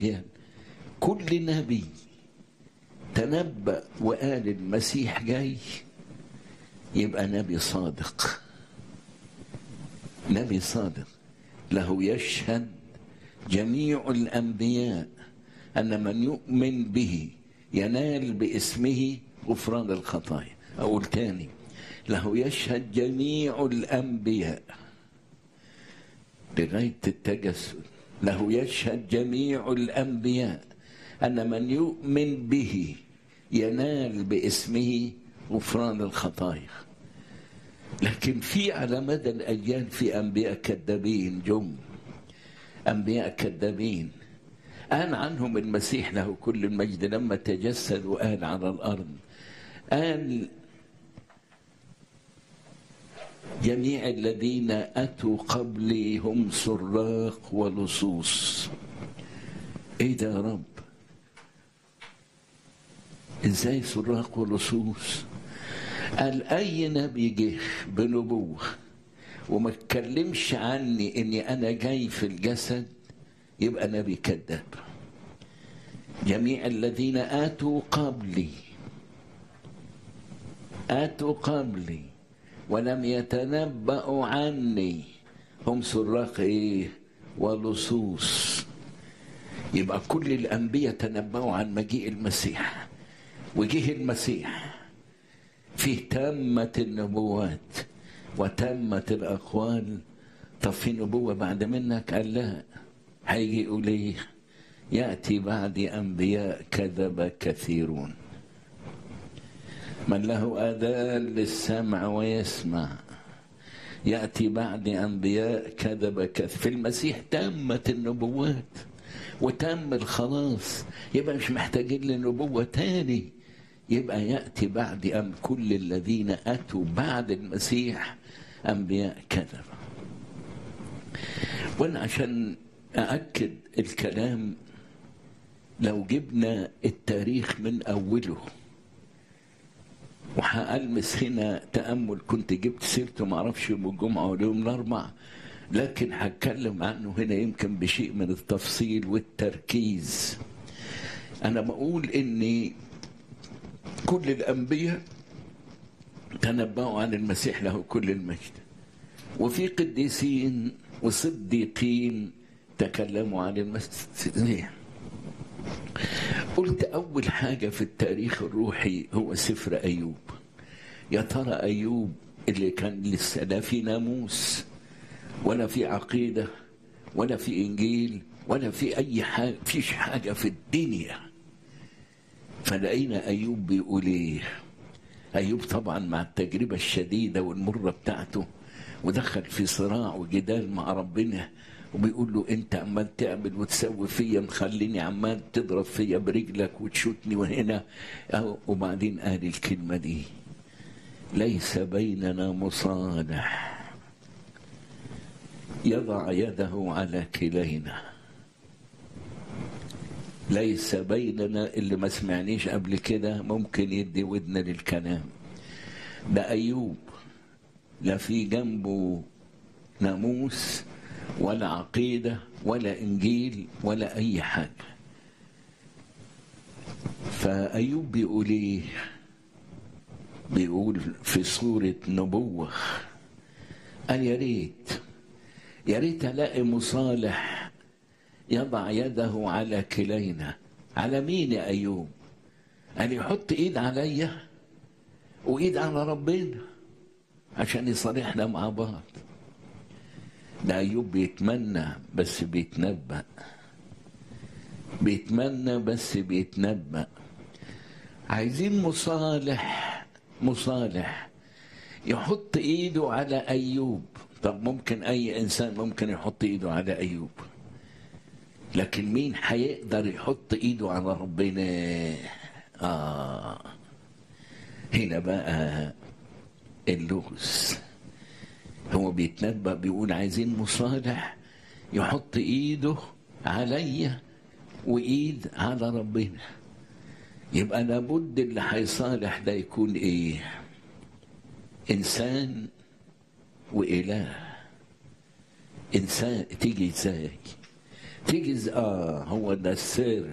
يعني كل نبي تنبأ وقال المسيح جاي يبقى نبي صادق نبي صادق له يشهد جميع الأنبياء أن من يؤمن به ينال باسمه غفران الخطايا أقول تاني له يشهد جميع الأنبياء لغاية التجسد له يشهد جميع الأنبياء أن من يؤمن به ينال باسمه غفران الخطايا لكن في على مدى الأجيال في أنبياء كذابين جم أنبياء كذابين قال عنهم المسيح له كل المجد لما تجسد وقال على الأرض قال جميع الذين أتوا قبلي هم سراق ولصوص إيه ده يا رب إزاي سراق ولصوص قال أي نبي جه بنبوة وما اتكلمش عني إني أنا جاي في الجسد يبقى نبي كذاب جميع الذين آتوا قبلي آتوا قبلي ولم يتنبأوا عني هم سراق ايه ولصوص يبقى كل الأنبياء تنبأوا عن مجيء المسيح وجه المسيح فيه تمت النبوات وتمت الأقوال طب في نبوة بعد منك قال لا هيجي يقول ايه يأتي بعد أنبياء كذب كثيرون من له آذان للسمع ويسمع يأتي بعد أنبياء كذب كذب في المسيح تمت النبوات وتم الخلاص يبقى مش محتاجين لنبوة تاني يبقى يأتي بعد أم كل الذين أتوا بعد المسيح أنبياء كذب وأنا عشان أأكد الكلام لو جبنا التاريخ من أوله وهألمس هنا تأمل كنت جبت سيرته معرفش يوم الجمعة ولا يوم الأربع لكن هتكلم عنه هنا يمكن بشيء من التفصيل والتركيز أنا بقول إن كل الأنبياء تنبأوا عن المسيح له كل المجد وفي قديسين وصديقين تكلموا عن المسيح قلت أول حاجة في التاريخ الروحي هو سفر أيوب يا ترى أيوب اللي كان لسه لا في ناموس ولا في عقيدة ولا في إنجيل ولا في أي حاجة فيش حاجة في الدنيا فلقينا أيوب بيقول إيه أيوب طبعا مع التجربة الشديدة والمرة بتاعته ودخل في صراع وجدال مع ربنا وبيقول له انت عمال تعمل وتسوي فيا مخليني عمال تضرب فيا برجلك وتشوتني وهنا وبعدين قال الكلمه دي ليس بيننا مصالح يضع يده على كلينا ليس بيننا اللي ما سمعنيش قبل كده ممكن يدي ودنا للكلام ده ايوب لا في جنبه ناموس ولا عقيدة ولا إنجيل ولا أي حاجة فأيوب بيقول إيه بيقول في صورة نبوة قال يا ريت يا ريت ألاقي مصالح يضع يده على كلينا على مين يا أيوب قال يحط إيد عليا وإيد على ربنا عشان يصالحنا مع بعض ده أيوب بيتمنى بس بيتنبأ بيتمنى بس بيتنبأ عايزين مصالح مصالح يحط ايده على ايوب طب ممكن اي انسان ممكن يحط ايده على ايوب لكن مين هيقدر يحط ايده على ربنا اه هنا بقى اللغز هو بيتنبأ بيقول عايزين مصالح يحط ايده عليا وايد على ربنا يبقى لابد اللي هيصالح ده يكون ايه انسان واله انسان تيجي ازاي تيجي ز- اه هو ده السر